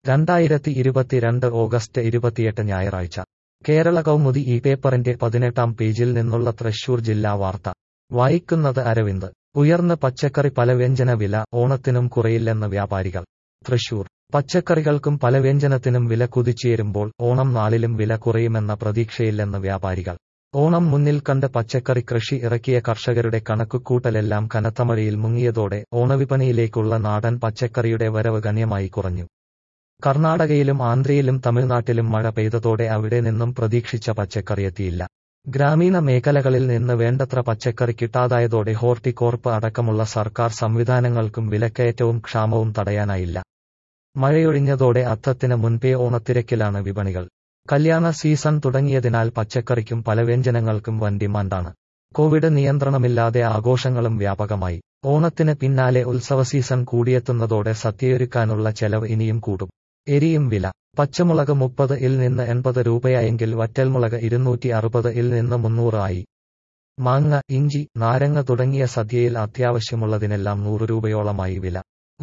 രണ്ടായിരത്തി ഇരുപത്തിരണ്ട് ഓഗസ്റ്റ് ഇരുപത്തിയെട്ട് ഞായറാഴ്ച കേരള കൗമുദി ഈ പേപ്പറിന്റെ പതിനെട്ടാം പേജിൽ നിന്നുള്ള തൃശൂർ ജില്ലാ വാർത്ത വായിക്കുന്നത് അരവിന്ദ് ഉയർന്ന പച്ചക്കറി പലവ്യഞ്ജന വില ഓണത്തിനും കുറയില്ലെന്ന് വ്യാപാരികൾ തൃശൂർ പച്ചക്കറികൾക്കും പലവ്യഞ്ജനത്തിനും വില കുതിച്ചുയരുമ്പോൾ ഓണം നാളിലും വില കുറയുമെന്ന പ്രതീക്ഷയില്ലെന്ന് വ്യാപാരികൾ ഓണം മുന്നിൽ കണ്ട് പച്ചക്കറി കൃഷി ഇറക്കിയ കർഷകരുടെ കണക്കുകൂട്ടലെല്ലാം കനത്ത മഴയിൽ മുങ്ങിയതോടെ ഓണവിപണിയിലേക്കുള്ള നാടൻ പച്ചക്കറിയുടെ വരവ് ഗണ്യമായി കുറഞ്ഞു കർണാടകയിലും ആന്ധ്രയിലും തമിഴ്നാട്ടിലും മഴ പെയ്തതോടെ അവിടെ നിന്നും പ്രതീക്ഷിച്ച പച്ചക്കറി എത്തിയില്ല ഗ്രാമീണ മേഖലകളിൽ നിന്ന് വേണ്ടത്ര പച്ചക്കറി കിട്ടാതായതോടെ ഹോർട്ടികോർപ്പ് അടക്കമുള്ള സർക്കാർ സംവിധാനങ്ങൾക്കും വിലക്കയറ്റവും ക്ഷാമവും തടയാനായില്ല മഴയൊഴിഞ്ഞതോടെ അത്തത്തിന് മുൻപേ ഓണത്തിരക്കിലാണ് വിപണികൾ കല്യാണ സീസൺ തുടങ്ങിയതിനാൽ പച്ചക്കറിക്കും പലവ്യഞ്ജനങ്ങൾക്കും വൻ ഡിമാൻഡാണ് കോവിഡ് നിയന്ത്രണമില്ലാതെ ആഘോഷങ്ങളും വ്യാപകമായി ഓണത്തിന് പിന്നാലെ ഉത്സവ സീസൺ കൂടിയെത്തുന്നതോടെ സദ്യയൊരുക്കാനുള്ള ചെലവ് ഇനിയും കൂടും എരിയും വില പച്ചമുളക് മുപ്പത് ഇൽ നിന്ന് എൺപത് രൂപയായെങ്കിൽ വറ്റൽമുളക് ഇരുന്നൂറ്റി അറുപത് ഇൽ നിന്ന് മുന്നൂറ് ആയി മാങ്ങ ഇഞ്ചി നാരങ്ങ തുടങ്ങിയ സദ്യയിൽ അത്യാവശ്യമുള്ളതിനെല്ലാം നൂറ് രൂപയോളമായി വില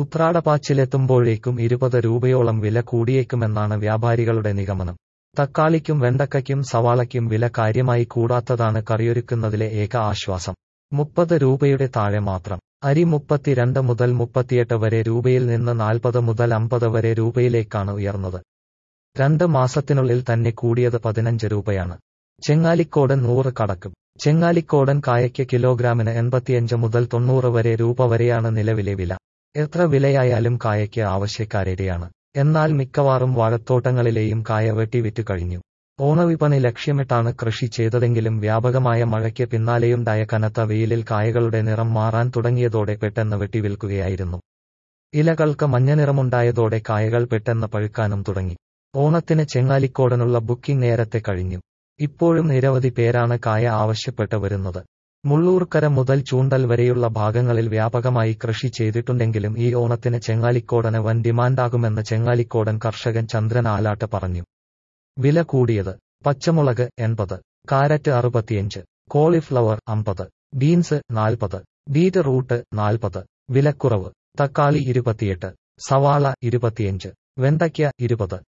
ഉത്രാടപ്പാച്ചിലെത്തുമ്പോഴേക്കും ഇരുപത് രൂപയോളം വില കൂടിയേക്കുമെന്നാണ് വ്യാപാരികളുടെ നിഗമനം തക്കാളിക്കും വെണ്ടക്കയ്ക്കും സവാളയ്ക്കും വില കാര്യമായി കൂടാത്തതാണ് കറിയൊരുക്കുന്നതിലെ ഏക ആശ്വാസം മുപ്പത് രൂപയുടെ താഴെ മാത്രം അരി മുപ്പത്തിരണ്ട് മുതൽ മുപ്പത്തിയെട്ട് വരെ രൂപയിൽ നിന്ന് നാൽപ്പത് മുതൽ അമ്പത് വരെ രൂപയിലേക്കാണ് ഉയർന്നത് രണ്ട് മാസത്തിനുള്ളിൽ തന്നെ കൂടിയത് പതിനഞ്ച് രൂപയാണ് ചെങ്ങാലിക്കോടൻ നൂറ് കടക്കും ചെങ്ങാലിക്കോടൻ കായയ്ക്ക് കിലോഗ്രാമിന് എൺപത്തിയഞ്ച് മുതൽ തൊണ്ണൂറ് വരെ രൂപ വരെയാണ് നിലവിലെ വില എത്ര വിലയായാലും കായയ്ക്ക് ആവശ്യക്കാരേറെയാണ് എന്നാൽ മിക്കവാറും വാഴത്തോട്ടങ്ങളിലെയും കായ വെട്ടി വിറ്റു കഴിഞ്ഞു ഓണവിപണി ലക്ഷ്യമിട്ടാണ് കൃഷി ചെയ്തതെങ്കിലും വ്യാപകമായ മഴയ്ക്ക് പിന്നാലെയുണ്ടായ കനത്ത വെയിലിൽ കായകളുടെ നിറം മാറാൻ തുടങ്ങിയതോടെ പെട്ടെന്ന് വെട്ടിവിൽക്കുകയായിരുന്നു ഇലകൾക്ക് മഞ്ഞനിറമുണ്ടായതോടെ കായകൾ പെട്ടെന്ന് പഴുക്കാനും തുടങ്ങി ഓണത്തിന് ചെങ്ങാലിക്കോടനുള്ള ബുക്കിംഗ് നേരത്തെ കഴിഞ്ഞു ഇപ്പോഴും നിരവധി പേരാണ് കായ ആവശ്യപ്പെട്ട് വരുന്നത് മുള്ളൂർക്കര മുതൽ ചൂണ്ടൽ വരെയുള്ള ഭാഗങ്ങളിൽ വ്യാപകമായി കൃഷി ചെയ്തിട്ടുണ്ടെങ്കിലും ഈ ഓണത്തിന് ചെങ്ങാലിക്കോടന് വൻ ഡിമാൻഡാകുമെന്ന് ചെങ്ങാലിക്കോടൻ കർഷകൻ ചന്ദ്രൻ ആലാട്ട് പറഞ്ഞു വില കൂടിയത് പച്ചമുളക് എൺപത് കാരറ്റ് അറുപത്തിയഞ്ച് കോളിഫ്ലവർ അമ്പത് ബീൻസ് നാൽപ്പത് ബീറ്റ് റൂട്ട് നാൽപ്പത് വിലക്കുറവ് തക്കാളി ഇരുപത്തിയെട്ട് സവാള ഇരുപത്തിയഞ്ച് വെണ്ടയ്ക്ക ഇരുപത്